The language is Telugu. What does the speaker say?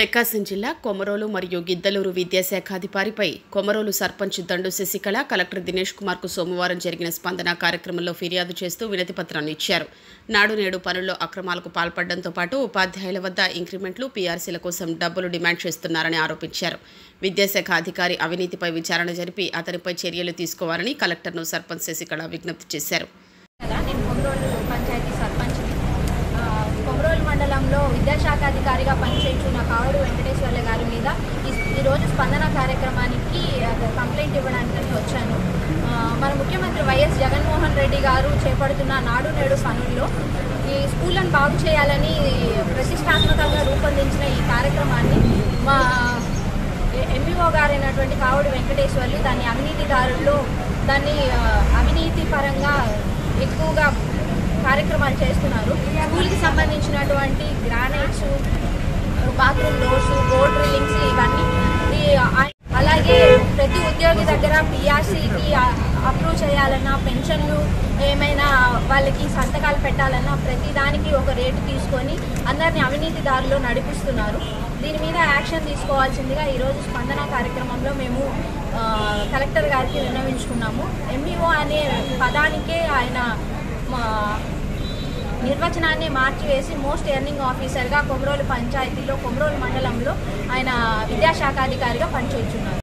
ప్రకాశం జిల్లా కొమరోలు మరియు గిద్దలూరు విద్యాశాఖాధికారిపై కొమరోలు సర్పంచ్ దండు శశికళ కలెక్టర్ దినేష్ కుమార్కు సోమవారం జరిగిన స్పందన కార్యక్రమంలో ఫిర్యాదు చేస్తూ వినతి పత్రాన్ని ఇచ్చారు నాడు నేడు పనుల్లో అక్రమాలకు పాల్పడడంతో పాటు ఉపాధ్యాయుల వద్ద ఇంక్రిమెంట్లు పీఆర్సీల కోసం డబ్బులు డిమాండ్ చేస్తున్నారని ఆరోపించారు విద్యాశాఖ అధికారి అవినీతిపై విచారణ జరిపి అతనిపై చర్యలు తీసుకోవాలని కలెక్టర్ను సర్పంచ్ శశికళ విజ్ఞప్తి చేశారు కదా నేను కొమరోలు పంచాయతీ సర్పంచ్ని ఆ, కొమరోలు మండలంలో విద్యాశాఖ అధికారిగా పనిచేస్తున్న కావడు వెంకటేశ్వర్ల గారి మీద ఈ- ఈరోజు స్పందన కార్యక్రమానికి అది కంప్లైంట్ ఇవ్వడానికి వచ్చాను ఆ, మన ముఖ్యమంత్రి వైఎస్ జగన్మోహన్ రెడ్డి గారు చేపడుతున్న నాడు నేడు పనుల్లో ఈ స్కూళ్ళను బాగు చేయాలని ప్రతిష్టాత్మకంగా రూపొందించిన ఈ కార్యక్రమాన్ని మా ఎంఈఓ గారైనటువంటి కావుడు వెంకటేశ్వర్లు దాన్ని అవినీతిదారుల్లో దాన్ని ఆ, అవినీతి పరంగా ఎక్కువగా కార్యక్రమాలు చేస్తున్నారు స్కూల్కి సంబంధించినటువంటి granites bathroom doors board drillings ఇవన్నీ ఈ ఆ- అలాగే ప్రతి ఉద్యోగి దగ్గర పిఆర్సీకి అప్రూవ్ చేయాలన్నా పెన్షన్లు ఏమైనా వాళ్ళకి సంతకాలు పెట్టాలన్నా ప్రతి దానికి ఒక రేటు తీసుకొని అందరిని అవినీతిదారులు నడిపిస్తున్నారు దీని మీద యాక్షన్ తీసుకోవాల్సిందిగా ఈరోజు స్పందన కార్యక్రమంలో మేము ఆ, కలెక్టర్ గారికి విన్నవించుకున్నాము ఎంఈఓ అనే పదానికే ఆయన మా నిర్వచనాన్ని మార్చివేసి మోస్ట్ ఎర్నింగ్ ఆఫీసర్గా కొమరోలు పంచాయతీలో కొమరోలు మండలంలో ఆయన విద్యాశాఖాధికారిగా పనిచేస్తున్నారు